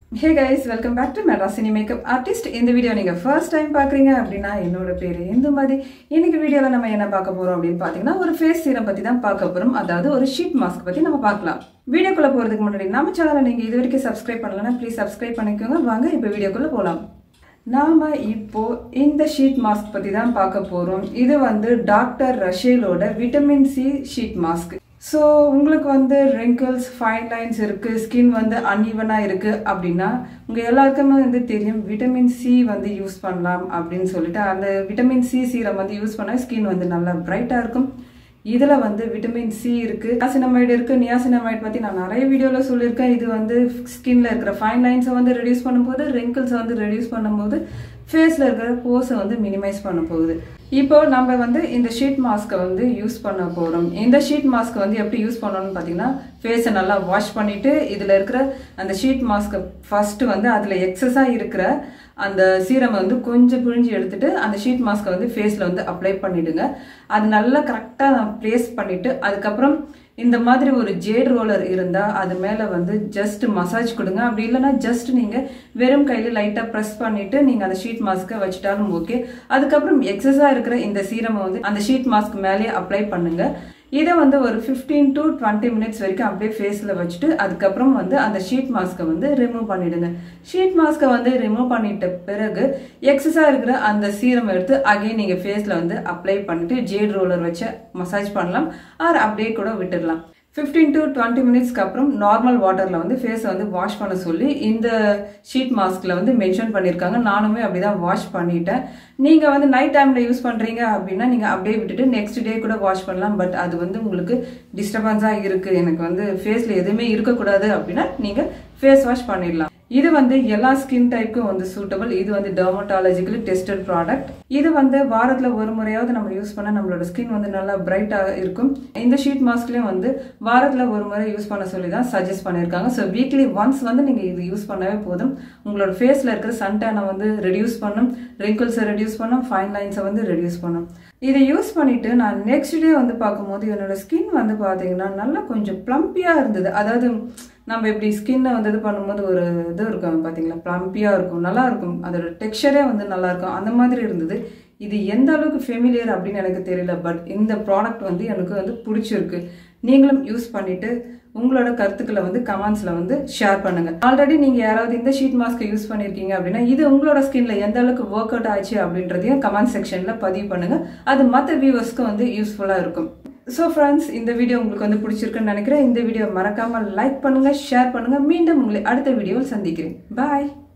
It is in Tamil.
hey guys welcome back to மெட்ராசினி மேக்கப் ஆர்டிஸ்ட் இந்த வீடியோ நீங்கள் ஃபர்ஸ்ட் டைம் பார்க்குறீங்க அப்படின்னா என்னோட பேர் இந்த மாதிரி இன்னைக்கு வீடியோவில் நம்ம என்ன பார்க்க போகிறோம் அப்படின்னு பார்த்தீங்கன்னா ஒரு ஃபேஸ் சீரம் பற்றி தான் பார்க்க போகிறோம் அதாவது ஒரு ஷீட் மாஸ்க் பற்றி நம்ம பார்க்கலாம் வீடியோக்குள்ளே போகிறதுக்கு முன்னாடி நம்ம சேனலை நீங்கள் இது வரைக்கும் சப்ஸ்கிரைப் பண்ணலன்னா ப்ளீஸ் சப்ஸ்கிரைப் பண்ணிக்கோங்க வாங்க இப்போ வீடியோக்குள்ளே போகலாம் நாம இப்போ இந்த ஷீட் மாஸ்க் பற்றி தான் பார்க்க போகிறோம் இது வந்து டாக்டர் ரஷேலோட vitamin C sheet mask so உங்களுக்கு வந்து ரிங்கிள்ஸ் ஃபைன் லைன்ஸ் இருக்குது ஸ்கின் வந்து அன்இவனாக இருக்குது அப்படின்னா உங்கள் எல்லாருக்குமே வந்து தெரியும் விட்டமின் சி வந்து யூஸ் பண்ணலாம் அப்படின்னு சொல்லிட்டு அந்த விட்டமின் சி சீரம் வந்து யூஸ் பண்ணால் ஸ்கின் வந்து நல்லா பிரைட்டாக இருக்கும் இதில் வந்து விட்டமின் சி இருக்குது நியாசினமைடு இருக்குது நியாசினமைடு பற்றி நான் நிறைய வீடியோவில் சொல்லியிருக்கேன் இது வந்து ஸ்கின்ல இருக்கிற ஃபைன் லைன்ஸை வந்து ரெடியூஸ் பண்ணும்போது ரிங்கிள்ஸை வந்து ரெடியூஸ் பண்ணும்போது ஃபேஸில் இருக்கிற போஸை வந்து மினிமைஸ் பண்ண போகுது இப்போ நம்ம வந்து இந்த ஷீட் மாஸ்க்கை வந்து யூஸ் பண்ண போகிறோம் இந்த ஷீட் மாஸ்க்கை வந்து எப்படி யூஸ் பண்ணணும்னு பார்த்தீங்கன்னா ஃபேஸை நல்லா வாஷ் பண்ணிவிட்டு இதில் இருக்கிற அந்த ஷீட் மாஸ்க்கை ஃபஸ்ட்டு வந்து அதில் எக்ஸஸாக இருக்கிற அந்த சீரமை வந்து கொஞ்சம் பிழிஞ்சு எடுத்துட்டு அந்த ஷீட் மாஸ்க்கை வந்து ஃபேஸில் வந்து அப்ளை பண்ணிடுங்க அது நல்லா கரெக்டாக ப்ளேஸ் பண்ணிவிட்டு அதுக்கப்புறம் இந்த மாதிரி ஒரு ஜேட் ரோலர் இருந்தால் அது மேலே வந்து ஜஸ்ட் மசாஜ் கொடுங்க அப்படி இல்லைன்னா ஜஸ்ட் நீங்கள் வெறும் கையில் லைட்டாக ப்ரெஸ் பண்ணிவிட்டு நீங்கள் அந்த ஷீட் மாஸ்க்கை வச்சுட்டாலும் ஓகே அதுக்கப்புறம் எக்ஸஸாக இருக்கிற இந்த சீரமை வந்து அந்த ஷீட் மாஸ்க் மேலேயே அப்ளை பண்ணுங்கள் இதை வந்து ஒரு ஃபிஃப்டீன் டு டுவெண்ட்டி மினிட்ஸ் வரைக்கும் அப்படியே ஃபேஸில் வச்சுட்டு அதுக்கப்புறம் வந்து அந்த ஷீட் மாஸ்க்கை வந்து ரிமூவ் பண்ணிடுங்க ஷீட் மாஸ்க்கை வந்து ரிமூவ் பண்ணிட்ட பிறகு எக்ஸஸாக இருக்கிற அந்த சீரம் எடுத்து அகைன் நீங்கள் ஃபேஸில் வந்து அப்ளை பண்ணிட்டு ஜேட் ரோலர் வச்சு மசாஜ் பண்ணலாம் ஆர் அப்படியே கூட விட்டுடலாம் ஃபிஃப்டீன் டு டுவெண்ட்டி மினிட்ஸ்க்கு அப்புறம் நார்மல் வாட்டரில் வந்து ஃபேஸை வந்து வாஷ் பண்ண சொல்லி இந்த ஷீட் மாஸ்கில் வந்து மென்ஷன் பண்ணியிருக்காங்க நானுமே அப்படி தான் வாஷ் பண்ணிட்டேன் நீங்கள் வந்து நைட் டைமில் யூஸ் பண்ணுறீங்க அப்படின்னா நீங்கள் அப்படியே விட்டுட்டு நெக்ஸ்ட் டே கூட வாஷ் பண்ணலாம் பட் அது வந்து உங்களுக்கு டிஸ்டர்பன்ஸாக இருக்குது எனக்கு வந்து ஃபேஸில் எதுவுமே இருக்கக்கூடாது அப்படின்னா நீங்கள் ஃபேஸ் வாஷ் பண்ணிடலாம் இது வந்து எல்லா ஸ்கின் டைப்புக்கும் வந்து சூட்டபிள் இது வந்து டெர்மட்டாலஜிக்கலி டெஸ்டட் ப்ராடக்ட் இது வந்து வாரத்தில் ஒரு முறையாவது நம்ம யூஸ் பண்ணால் நம்மளோட ஸ்கின் வந்து நல்லா பிரைட்டாக இருக்கும் இந்த ஷீட் மாஸ்க்லேயும் வந்து வாரத்தில் ஒரு முறை யூஸ் பண்ண சொல்லி தான் சஜஸ்ட் பண்ணியிருக்காங்க ஸோ வீக்லி ஒன்ஸ் வந்து நீங்கள் இது யூஸ் பண்ணவே போதும் உங்களோட ஃபேஸில் இருக்கிற சன்டேனை வந்து ரெடியூஸ் பண்ணும் ரிங்கிள்ஸை ரெடியூஸ் பண்ணும் ஃபைன் லைன்ஸை வந்து ரெடியூஸ் பண்ணும் இதை யூஸ் பண்ணிட்டு நான் நெக்ஸ்ட் டே வந்து பார்க்கும்போது என்னோட ஸ்கின் வந்து பார்த்தீங்கன்னா நல்லா கொஞ்சம் ப்ளம்பியாக இருந்தது அதாவது நம்ம இப்படி ஸ்கின்னை வந்து இது பண்ணும்போது ஒரு இது இருக்கும் பார்த்தீங்களா ப்ளம்பியாக இருக்கும் நல்லா இருக்கும் அதோட டெக்ஸ்சரே வந்து நல்லா இருக்கும் அந்த மாதிரி இருந்தது இது எந்த அளவுக்கு ஃபெமிலியர் அப்படின்னு எனக்கு தெரியல பட் இந்த ப்ராடக்ட் வந்து எனக்கு வந்து பிடிச்சிருக்கு நீங்களும் யூஸ் பண்ணிட்டு உங்களோட கருத்துக்களை வந்து கமெண்ட்ஸில் வந்து ஷேர் பண்ணுங்க ஆல்ரெடி நீங்கள் யாராவது இந்த ஷீட் மாஸ்க்கை யூஸ் பண்ணியிருக்கீங்க அப்படின்னா இது உங்களோட ஸ்கின்ல எந்த அளவுக்கு ஒர்க் அவுட் ஆச்சு அப்படின்றதையும் கமெண்ட் செக்ஷனில் பதிவு பண்ணுங்க அது மற்ற வியூவர்ஸ்க்கு வந்து யூஸ்ஃபுல்லாக இருக்கும் ஸோ ஃப்ரெண்ட்ஸ் இந்த வீடியோ உங்களுக்கு வந்து பிடிச்சிருக்குன்னு நினைக்கிறேன் இந்த வீடியோ மறக்காமல் லைக் பண்ணுங்க ஷேர் பண்ணுங்க மீண்டும் உங்களை அடுத்த வீடியோவில் சந்திக்கிறேன் பாய்